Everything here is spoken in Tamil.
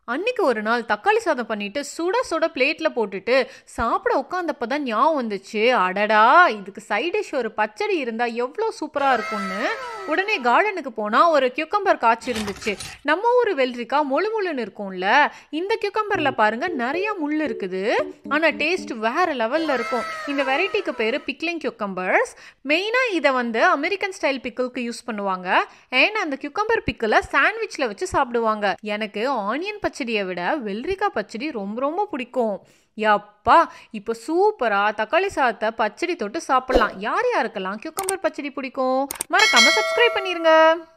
அன்னைக்கு ஒரு நாள் தக்காளி சாதம் பண்ணிட்டு சுட சுட பிளேட்ல போட்டுட்டு சாப்பிட உட்காந்தப்ப தான் ஞாபகம் வந்துச்சு அடடா இதுக்கு சைட் டிஷ் ஒரு பச்சடி இருந்தா எவ்வளோ சூப்பரா இருக்கும்னு உடனே கார்டனுக்கு போனா ஒரு கியூக்கம்பர் காய்ச்சி இருந்துச்சு நம்ம ஊர் வெள்ளரிக்காய் முழு முழுன்னு இருக்கும்ல இந்த கியூக்கம்பர்ல பாருங்க நிறைய முள் இருக்குது ஆனா டேஸ்ட் வேற லெவல்ல இருக்கும் இந்த வெரைட்டிக்கு பேரு பிக்லிங் கியூக்கம்பர்ஸ் மெயினா இதை வந்து அமெரிக்கன் ஸ்டைல் பிக்கிள்க்கு யூஸ் பண்ணுவாங்க ஏன்னா அந்த கியூக்கம்பர் பிக்கிளை சாண்ட்விச்ல வச்சு சாப்பிடுவாங்க எனக்கு ஆனியன் பச்சடியை விட வெள்ளரிக்காய் பச்சடி ரொம்ப ரொம்ப பிடிக்கும் யப்பா இப்போ சூப்பரா தக்காளி சாதத்தை பச்சடி தொட்டு சாப்பிடலாம் யார் யாருக்கெல்லாம் கியூக்கம்பர் பச்சடி பிடிக்கும் மறக்காம சப்ஸ்கிரைப் பண்ணிருங்க